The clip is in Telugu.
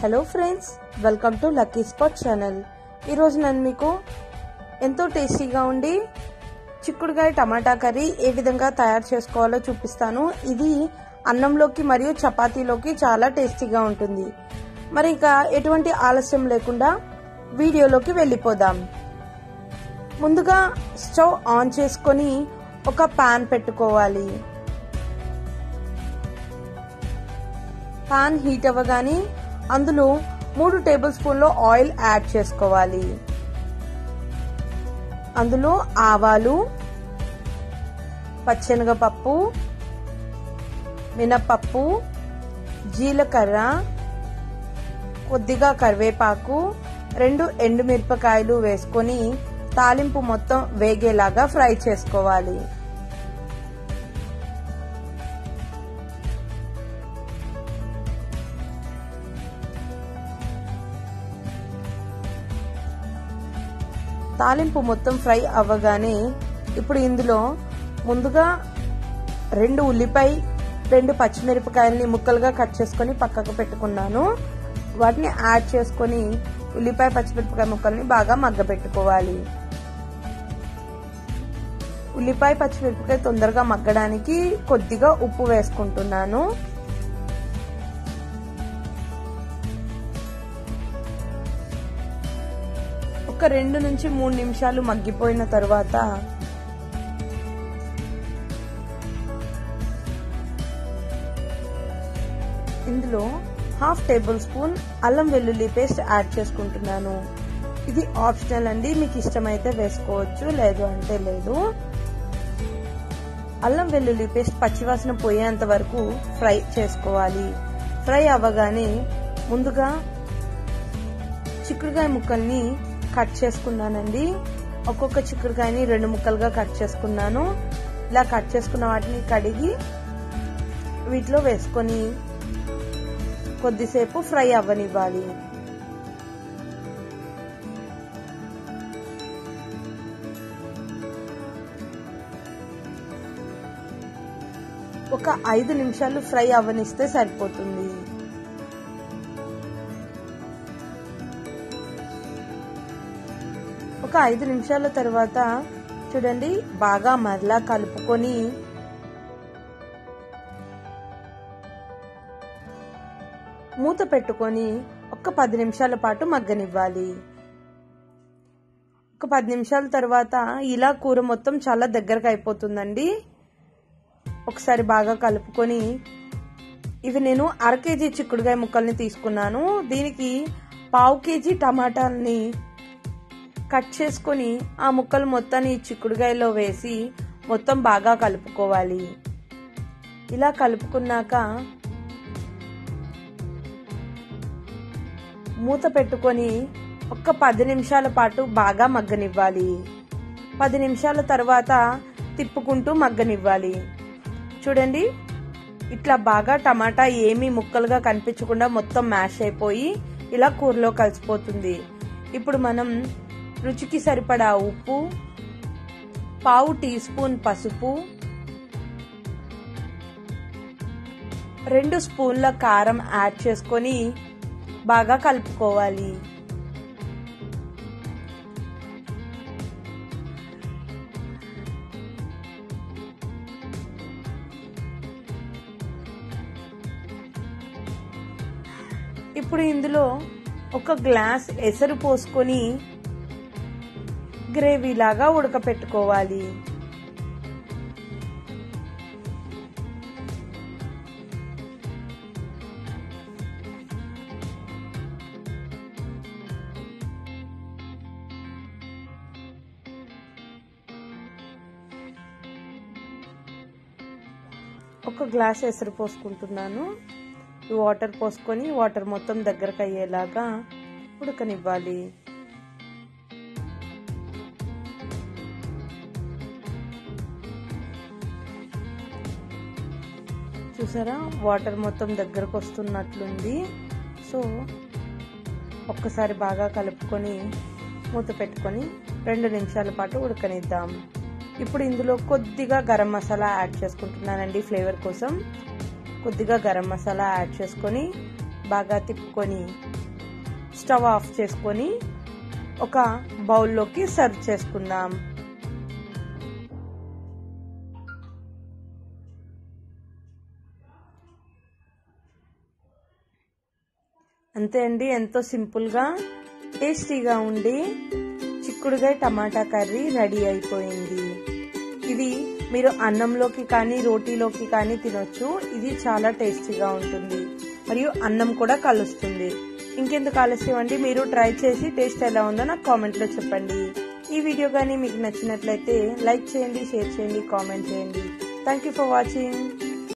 hello friends welcome to lucky spot channel ఈరోజు నేను మీకు ఎంతో టేస్టీగా ఉండి చిక్కుడుగాయ టమాటా కర్రీ ఏ విధంగా తయారు చేసుకోవాలో చూపిస్తాను ఇది అన్నంలోకి మరియు చపాతీలోకి చాలా టేస్టీగా ఉంటుంది మరి ఇక ఎటువంటి ఆలస్యం లేకుండా వీడియోలోకి వెళ్ళిపోదాం ముందుగా స్టవ్ ఆన్ చేసుకొని ఒక పాన్ పెట్టుకోవాలి పాన్ హీట్ అవ్వగానే అందులో మూడు టేబుల్ స్పూన్లు ఆయిల్ యాడ్ చేసుకోవాలి అందులో ఆవాలు పచ్చెనగపప్పు మినపప్పు జీలకర్ర కొద్దిగా కరివేపాకు రెండు ఎండుమిరపకాయలు వేసుకొని తాలింపు మొత్తం వేగేలాగా ఫ్రై చేసుకోవాలి తాలింపు మొత్తం ఫ్రై అవ్వగానే ఇప్పుడు ఇందులో ముందుగా రెండు ఉల్లిపాయ రెండు పచ్చిమిరపకాయలని ముక్కలుగా కట్ చేసుకొని పక్కకు పెట్టుకున్నాను వాటిని యాడ్ చేసుకొని ఉల్లిపాయ పచ్చిమిరపకాయ ముక్కల్ని బాగా మగ్గబెట్టుకోవాలి ఉల్లిపాయ పచ్చిమిరపకాయ తొందరగా మగ్గడానికి కొద్దిగా ఉప్పు వేసుకుంటున్నాను ఒక రెండు నుంచి మూడు నిమిషాలు మగ్గిపోయిన తర్వాత ఇందులో హాఫ్ టేబుల్ స్పూన్ అల్లం వెల్లుల్లి పేస్ట్ యాడ్ చేసుకుంటున్నాను ఇది ఆప్షనల్ అండి మీకు ఇష్టమైతే వేసుకోవచ్చు లేదు అంటే లేదు అల్లం వెల్లుల్లి పేస్ట్ పచ్చివాసన పోయేంత వరకు ఫ్రై చేసుకోవాలి ఫ్రై అవ్వగానే ముందుగా చిక్కుడుకాయ ముక్కల్ని కట్ చేసుకున్నానండి ఒక్కొక్క చిక్కుడుకాయని రెండు ముక్కలుగా కట్ చేసుకున్నాను ఇలా కట్ చేసుకున్న వాటిని కడిగి వీటిలో వేసుకొని కొద్దిసేపు ఫ్రై అవ్వనివ్వాలి ఒక ఐదు నిమిషాలు ఫ్రై అవ్వనిస్తే సరిపోతుంది ఒక ఐదు నిమిషాల తర్వాత చూడండి బాగా మరలా కలుపుకొని మూత పెట్టుకొని ఒక పది నిమిషాల పాటు మగ్గనివ్వాలి ఒక పది నిమిషాల తర్వాత ఇలా కూర మొత్తం చాలా దగ్గరకు అయిపోతుందండి ఒకసారి బాగా కలుపుకొని ఇవి నేను అర కేజీ చిక్కుడుకాయ ముక్కల్ని తీసుకున్నాను దీనికి పావు కేజీ టమాటాలని కట్ చేసుకొని ఆ ముక్కలు మొత్తాన్ని చిక్కుడుకాయలో వేసి మొత్తం బాగా కలుపుకోవాలి ఇలా కలుపుకున్నాక మూత పెట్టుకొని ఒక్క పది నిమిషాల పాటు బాగా మగ్గనివ్వాలి పది నిమిషాల తర్వాత తిప్పుకుంటూ మగ్గనివ్వాలి చూడండి ఇట్లా బాగా టమాటా ఏమీ ముక్కలుగా కనిపించకుండా మొత్తం మ్యాష్ అయిపోయి ఇలా కూరలో కలిసిపోతుంది ఇప్పుడు మనం రుచికి సరిపడా ఉప్పు పావు టీ స్పూన్ పసుపు రెండు స్పూన్ల కారం యాడ్ చేసుకొని బాగా కలుపుకోవాలి ఇప్పుడు ఇందులో ఒక గ్లాస్ ఎసరు పోసుకొని గ్రేవీ లాగా ఉడకపెట్టుకోవాలి ఒక గ్లాస్ ఎసరు పోసుకుంటున్నాను ఈ వాటర్ పోసుకొని వాటర్ మొత్తం దగ్గరకు అయ్యేలాగా ఉడకనివ్వాలి చూసారా వాటర్ మొత్తం దగ్గరకు వస్తున్నట్లుంది సో ఒక్కసారి బాగా కలుపుకొని మూత పెట్టుకొని రెండు నిమిషాల పాటు ఉడకనిద్దాం ఇప్పుడు ఇందులో కొద్దిగా గరం మసాలా యాడ్ చేసుకుంటున్నానండి ఫ్లేవర్ కోసం కొద్దిగా గరం మసాలా యాడ్ చేసుకొని బాగా తిప్పుకొని స్టవ్ ఆఫ్ చేసుకొని ఒక బౌల్లోకి సర్వ్ చేసుకుందాం అంతే అండి ఎంతో సింపుల్గా టేస్టీగా ఉండి చిక్కుడుగాయ టమాటా కర్రీ రెడీ అయిపోయింది ఇది మీరు అన్నంలోకి కానీ రోటీలోకి కానీ తినొచ్చు ఇది చాలా టేస్టీగా ఉంటుంది మరియు అన్నం కూడా కలుస్తుంది ఇంకెందుకు ఆలస్యం అండి మీరు ట్రై చేసి టేస్ట్ ఎలా ఉందో నాకు కామెంట్లో చెప్పండి ఈ వీడియో కానీ మీకు నచ్చినట్లయితే లైక్ చేయండి షేర్ చేయండి కామెంట్ చేయండి థ్యాంక్ యూ ఫర్ వాచింగ్